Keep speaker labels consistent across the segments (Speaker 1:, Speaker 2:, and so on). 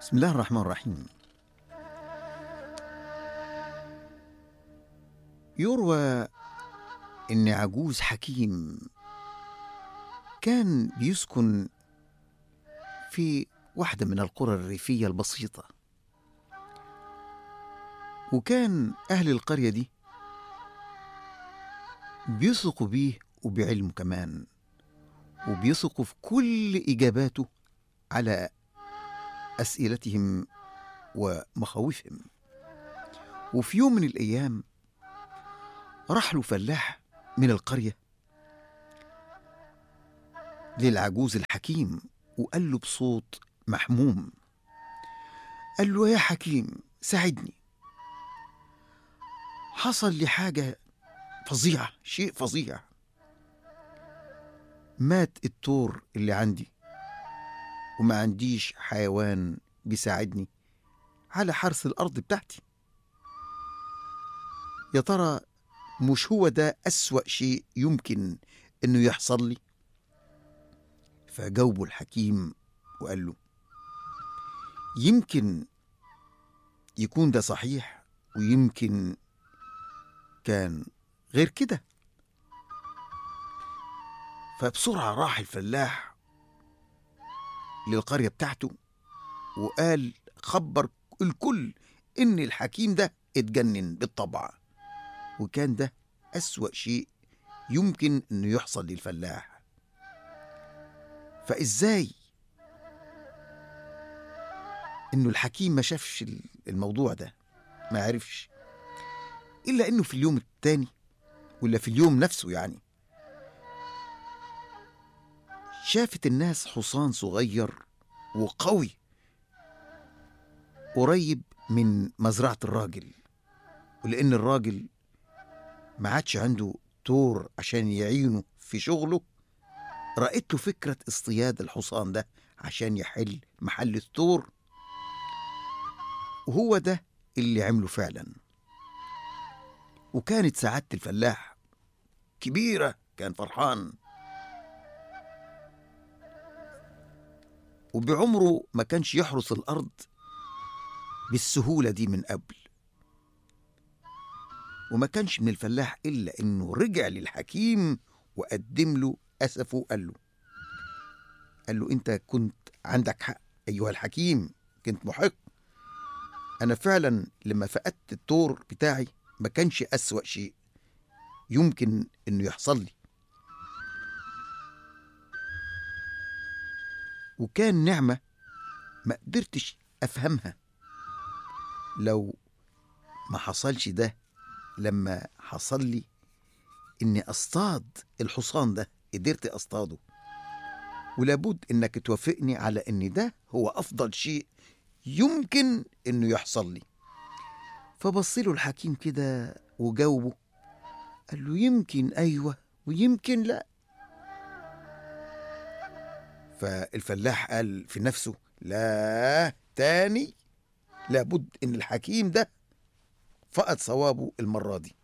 Speaker 1: بسم الله الرحمن الرحيم يروى ان عجوز حكيم كان بيسكن في واحده من القرى الريفيه البسيطه وكان اهل القريه دي بيثقوا بيه وبعلمه كمان وبيثقوا في كل اجاباته على اسئلتهم ومخاوفهم وفي يوم من الايام راح له فلاح من القريه للعجوز الحكيم وقال له بصوت محموم قال له يا حكيم ساعدني حصل لي حاجه فظيعه شيء فظيع مات التور اللي عندي وما عنديش حيوان بيساعدني على حرث الأرض بتاعتي يا ترى مش هو ده أسوأ شيء يمكن إنه يحصل لي فجاوبه الحكيم وقال له يمكن يكون ده صحيح ويمكن كان غير كده فبسرعة راح الفلاح للقرية بتاعته وقال خبر الكل إن الحكيم ده اتجنن بالطبع وكان ده أسوأ شيء يمكن إنه يحصل للفلاح فإزاي إنه الحكيم ما شافش الموضوع ده ما عرفش إلا إنه في اليوم التاني ولا في اليوم نفسه يعني شافت الناس حصان صغير وقوي قريب من مزرعة الراجل ولأن الراجل ما عادش عنده تور عشان يعينه في شغله رأيت له فكرة اصطياد الحصان ده عشان يحل محل التور وهو ده اللي عمله فعلا وكانت سعادة الفلاح كبيرة كان فرحان وبعمره ما كانش يحرس الأرض بالسهولة دي من قبل وما كانش من الفلاح إلا إنه رجع للحكيم وقدم له أسفه وقال له قال له أنت كنت عندك حق أيها الحكيم كنت محق أنا فعلا لما فقدت التور بتاعي ما كانش أسوأ شيء يمكن إنه يحصل لي وكان نعمة ما قدرتش أفهمها لو ما حصلش ده لما حصل لي إني أصطاد الحصان ده قدرت أصطاده ولابد إنك توافقني على إن ده هو أفضل شيء يمكن إنه يحصل لي فبص له الحكيم كده وجاوبه قال له يمكن أيوة ويمكن لأ فالفلاح قال في نفسه لا تاني لابد ان الحكيم ده فقد صوابه المرة دي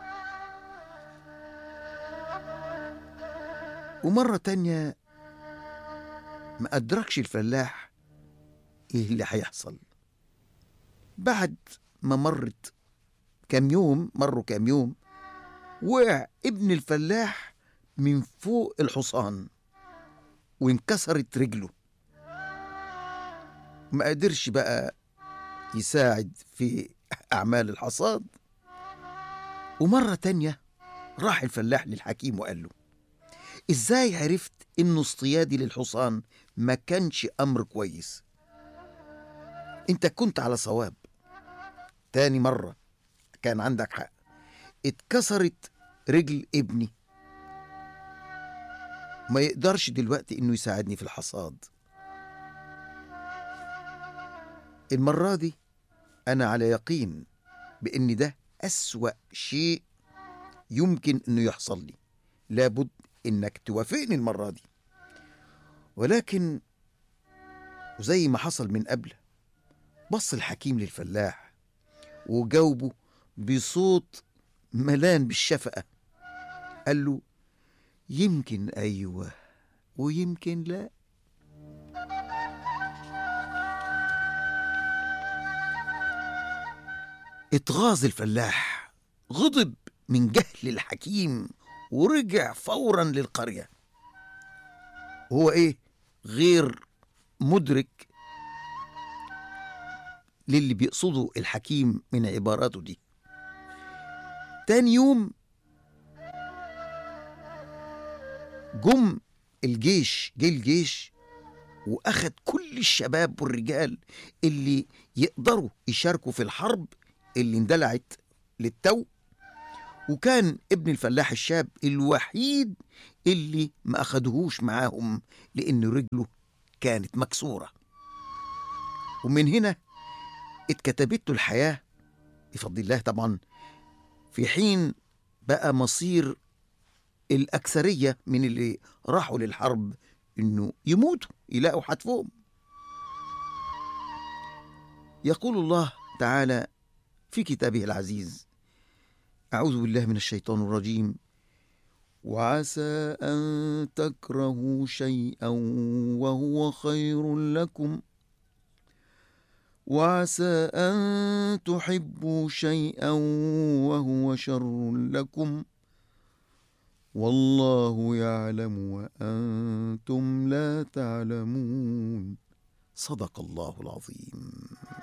Speaker 1: ومرة تانية ما أدركش الفلاح إيه اللي هيحصل بعد ما مرت كام يوم مروا كام يوم وقع ابن الفلاح من فوق الحصان وانكسرت رجله ما قدرش بقى يساعد في أعمال الحصاد ومرة تانية راح الفلاح للحكيم وقال له إزاي عرفت إنه اصطيادي للحصان ما كانش أمر كويس أنت كنت على صواب تاني مرة كان عندك حق اتكسرت رجل ابني ما يقدرش دلوقتي انه يساعدني في الحصاد المرة دي أنا على يقين بإن ده أسوأ شيء يمكن إنه يحصل لي لابد إنك توافقني المرة دي ولكن وزي ما حصل من قبل بص الحكيم للفلاح وجاوبه بصوت ملان بالشفقة قال له يمكن أيوة ويمكن لا اتغاظ الفلاح غضب من جهل الحكيم ورجع فورا للقرية هو ايه غير مدرك للي بيقصده الحكيم من عباراته دي تاني يوم جم الجيش جه الجيش واخد كل الشباب والرجال اللي يقدروا يشاركوا في الحرب اللي اندلعت للتو وكان ابن الفلاح الشاب الوحيد اللي ما اخدهوش معاهم لان رجله كانت مكسوره ومن هنا اتكتبت له الحياه بفضل الله طبعا في حين بقى مصير الأكثرية من اللي راحوا للحرب إنه يموتوا يلاقوا حتفهم يقول الله تعالى في كتابه العزيز أعوذ بالله من الشيطان الرجيم وعسى أن تكرهوا شيئا وهو خير لكم وعسى أن تحبوا شيئا وهو شر لكم والله يعلم وأنتم لا تعلمون صدق الله العظيم